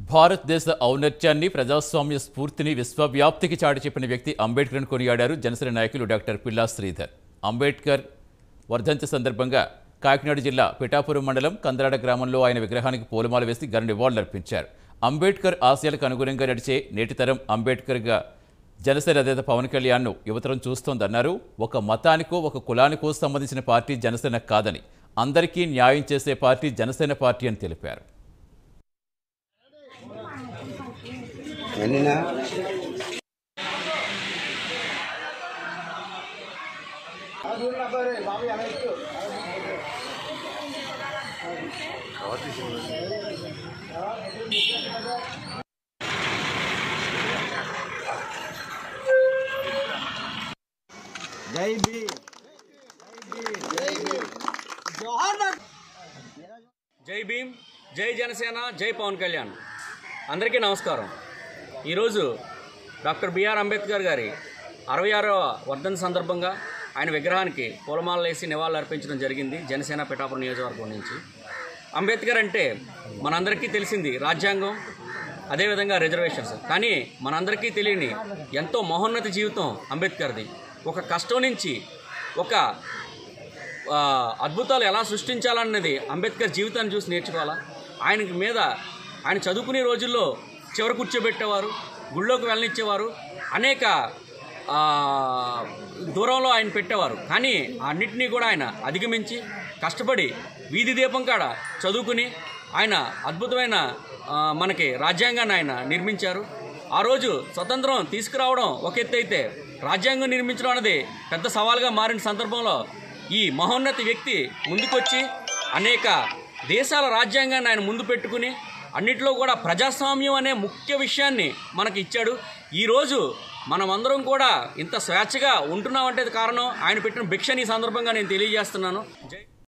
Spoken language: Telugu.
భారతదేశ ఔన్నత్యాన్ని ప్రజాస్వామ్య స్ఫూర్తిని విశ్వవ్యాప్తికి చాటి చెప్పిన వ్యక్తి అంబేద్కర్ను కొనియాడారు జనసేన నాయకులు డాక్టర్ పిల్లా శ్రీధర్ అంబేద్కర్ వర్ధంతి సందర్భంగా కాకినాడ జిల్లా పిఠాపురం మండలం కందరాడ గ్రామంలో ఆయన విగ్రహానికి పూలమాల వేసి ఘన నివాళులర్పించారు అంబేద్కర్ ఆశయాలకు అనుగుణంగా నడిచే నేటితరం అంబేద్కర్గా జనసేన అధినేత పవన్ కళ్యాణ్ను యువతరం చూస్తోందన్నారు ఒక మతానికో ఒక కులానికో సంబంధించిన పార్టీ జనసేన కాదని అందరికీ న్యాయం చేసే పార్టీ జనసేన పార్టీ అని తెలిపారు ఎన్నినా జై బీ జై భీమ్ జై జనసేన జై పవన్ కళ్యాణ్ అందరికీ నమస్కారం ఈరోజు డాక్టర్ బిఆర్ అంబేద్కర్ గారి అరవై ఆరవ వర్ధంతి సందర్భంగా ఆయన విగ్రహానికి పూలమాలలు వేసి నివాళులు అర్పించడం జరిగింది జనసేన పిఠాపురం నియోజకవర్గం నుంచి అంబేద్కర్ అంటే మనందరికీ తెలిసింది రాజ్యాంగం అదేవిధంగా రిజర్వేషన్స్ కానీ మనందరికీ తెలియని ఎంతో మహోన్నత జీవితం అంబేద్కర్ది ఒక కష్టం నుంచి ఒక ఆ, అద్భుతాలు ఎలా సృష్టించాలన్నది అంబేద్కర్ జీవితాన్ని చూసి నేర్చుకోవాలా ఆయనకి మీద ఆయన చదువుకునే రోజుల్లో చివర కూర్చోబెట్టేవారు గుళ్ళోకి వెళ్ళనిచ్చేవారు అనేక ఆ, దూరంలో ఆయన పెట్టేవారు కానీ అన్నిటినీ కూడా ఆయన అధిగమించి కష్టపడి వీధి దీపం కాడ చదువుకుని ఆయన అద్భుతమైన ఆ, మనకి రాజ్యాంగాన్ని ఆయన నిర్మించారు ఆ రోజు స్వతంత్రం తీసుకురావడం ఒక ఎత్తు అయితే రాజ్యాంగం నిర్మించడం అనేది పెద్ద సవాల్గా మారిన సందర్భంలో ఈ మహోన్నత వ్యక్తి ముందుకొచ్చి అనేక దేశాల రాజ్యాంగాన్ని ఆయన ముందు పెట్టుకుని అన్నిటిలో కూడా ప్రజాస్వామ్యం అనే ముఖ్య విషయాన్ని మనకి ఇచ్చాడు ఈరోజు మనమందరం కూడా ఇంత స్వేచ్ఛగా ఉంటున్నామంటే కారణం ఆయన పెట్టిన భిక్షని ఈ సందర్భంగా నేను తెలియజేస్తున్నాను జై